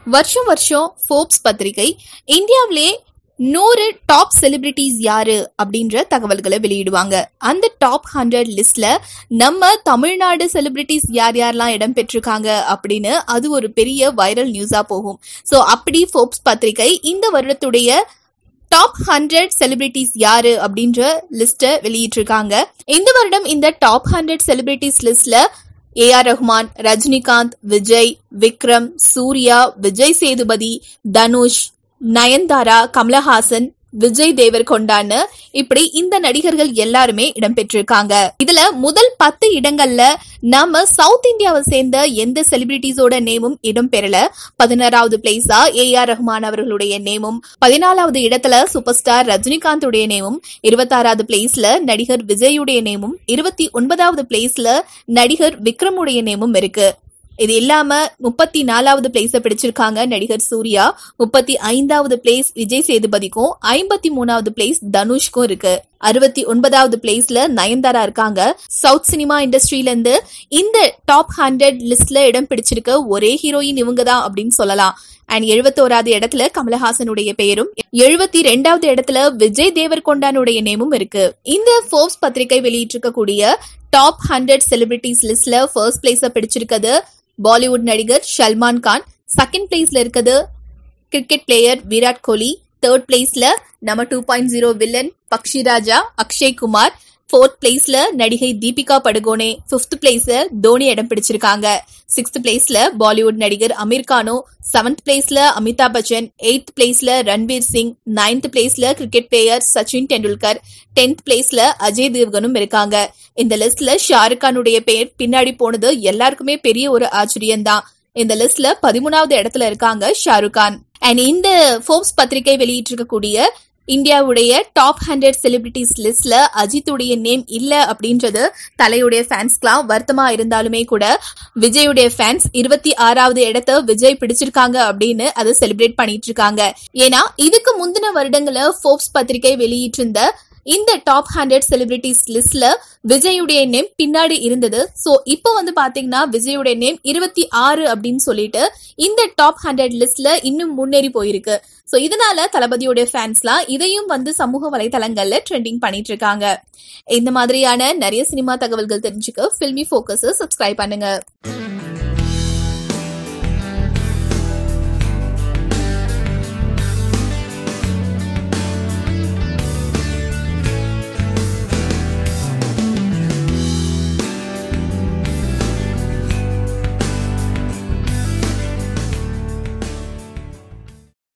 வருஷம் வருஷம் ஃபோர்ப்ஸ் பத்திரிகை இந்தியாவிலே நூறு டாப் செலிபிரிட்டிஸ் யாரு அப்படின்ற தகவல்களை வெளியிடுவாங்க அந்த டாப் ஹண்ட்ரட் லிஸ்ட்ல நம்ம தமிழ்நாடு செலிபிரிட்டிஸ் யார் யாரெல்லாம் இடம் பெற்றிருக்காங்க அப்படின்னு அது ஒரு பெரிய வைரல் நியூஸா போகும் ஸோ அப்படி ஃபோர்ப்ஸ் பத்திரிகை இந்த வருடத்துடைய டாப் ஹண்ட்ரட் செலிபிரிட்டிஸ் யாரு அப்படின்ற லிஸ்ட்டை வெளியிட்டிருக்காங்க இந்த வருடம் இந்த டாப் ஹண்ட்ரட் செலிபிரிட்டிஸ் லிஸ்ட்ல ஏ ஆர் ரஹ்மான் ரஜினிகாந்த் விஜய் விக்ரம் சூர்யா விஜய் சேதுபதி தனுஷ் நயன்தாரா கமலஹாசன் விஜய் தேவர்கொண்டான்னு இப்படி இந்த நடிகர்கள் எல்லாருமே இடம்பெற்றிருக்காங்க இதுல முதல் பத்து இடங்கள்ல நாம சவுத் இந்தியாவை சேர்ந்த எந்த செலிபிரிட்டிஸோட நேமும் இடம் பெறல பதினாறாவது பிளேஸா ஏ ஆர் ரஹ்மான் அவர்களுடைய நேமும் பதினாலாவது இடத்துல சூப்பர் ஸ்டார் ரஜினிகாந்துடைய நேமும் இருபத்தாறாவது பிளேஸ்ல நடிகர் விஜயுடைய நேமும் இருபத்தி ஒன்பதாவது பிளேஸ்ல நடிகர் விக்ரமுடைய நேமும் இருக்கு இது இல்லாம முப்பத்தி நாலாவது பிளேஸ பிடிச்சிருக்காங்க நடிகர் சூர்யா முப்பத்தி ஐந்தாவது பிளேஸ் விஜய் சேதுபதிக்கும் ஐம்பத்தி மூணாவது பிளேஸ் தனுஷ்க்கும் இருக்கு அறுபத்தி ஒன்பதாவது பிளேஸ்ல நயன்தாரா இருக்காங்க சவுத் சினிமா இண்டஸ்ட்ரியில இருந்து இந்த டாப் ஹண்ட்ரட் லிஸ்ட்ல இடம் பிடிச்சிருக்க ஒரே ஹீரோயின் இவங்க தான் அப்படின்னு சொல்லலாம் அண்ட் எழுபத்தோராவது இடத்துல கமலஹாசனுடைய பெயரும் எழுபத்தி ரெண்டாவது இடத்துல விஜய் தேவர்கொண்டானுடைய நேமும் இருக்கு இந்த ஃபோர்ஸ் பத்திரிகை வெளியிட்டிருக்கக்கூடிய டாப் ஹண்ட்ரட் செலிபிரிட்டிஸ் லிஸ்ட்ல ஃபர்ஸ்ட் பிளேஸ பிடிச்சிருக்கிறது பாலிவுட் நடிகர் சல்மான் கான் செகண்ட் பிளேஸ்ல இருக்குது cricket player Virat Kohli third பிளேஸ்ல நம்ம two point zero villain Pakshi Raja Akshay Kumar fourth பிளேஸ்ல நடிகை தீபிகா படுகோனே ஃபிஃப்த் பிளேஸ்ல தோனி இடம் பிடிச்சிருக்காங்க சிக்ஸ்த் பிளேஸ்ல பாலிவுட் நடிகர் அமீர் கானோ செவன்த் பிளேஸ்ல அமிதாப் பச்சன் எயித் பிளேஸ்ல ரன்வீர் சிங் நைன்த் பிளேஸ்ல cricket player Sachin Tendulkar tenth பிளேஸ்ல அஜய் தேவ்கனும் இருக்காங்க இந்த லிஸ்ட்ல ஷாருக் கானுடைய பெயர் பின்னாடி போனது எல்லாருக்குமே பெரிய ஒரு ஆச்சரியம் தான் இந்த லிஸ்ட்ல பதிமூணாவது இடத்துல இருக்காங்க ஷாருக் கான் அண்ட் இந்த ஃபோர்ப்ஸ் பத்திரிகை வெளியிட்டிருக்கக்கூடிய இந்தியாவுடைய டாப் ஹண்ட்ரட் செலிபிரிட்டிஸ் லிஸ்ட்ல அஜித்துடைய நேம் இல்ல அப்படின்றது தலையுடைய ஃபேன்ஸ்க்குலாம் வருத்தமா இருந்தாலுமே கூட விஜயுடைய ஃபேன்ஸ் இருபத்தி ஆறாவது இடத்த விஜய் பிடிச்சிருக்காங்க அப்படின்னு அதை செலிப்ரேட் பண்ணிட்டு இருக்காங்க ஏன்னா இதுக்கு முந்தின வருடங்கள ஃபோர்ப்ஸ் பத்திரிகை வெளியிட்டிருந்த இந்த டாப் ஹண்ட்ரட் செலிபிரிட்டிஸ் லிஸ்ட்ல விஜயுடைய நேம் பின்னாடி இருந்தது சோ இப்போ வந்து பாத்தீங்கன்னா விஜயுடைய நேம் இருபத்தி ஆறு அப்படின்னு சொல்லிட்டு இந்த டாப் ஹண்ட்ரட் லிஸ்ட்ல இன்னும் முன்னேறி போயிருக்கு சோ இதனால தளபதியோட ஃபேன்ஸ்லாம் இதையும் வந்து சமூக வலைதளங்கள்ல ட்ரெண்டிங் பண்ணிட்டு இருக்காங்க இந்த மாதிரியான நிறைய சினிமா தகவல்கள் தெரிஞ்சுக்க ஃபில்மி ஃபோக்கஸ் சப்ஸ்கிரைப் பண்ணுங்க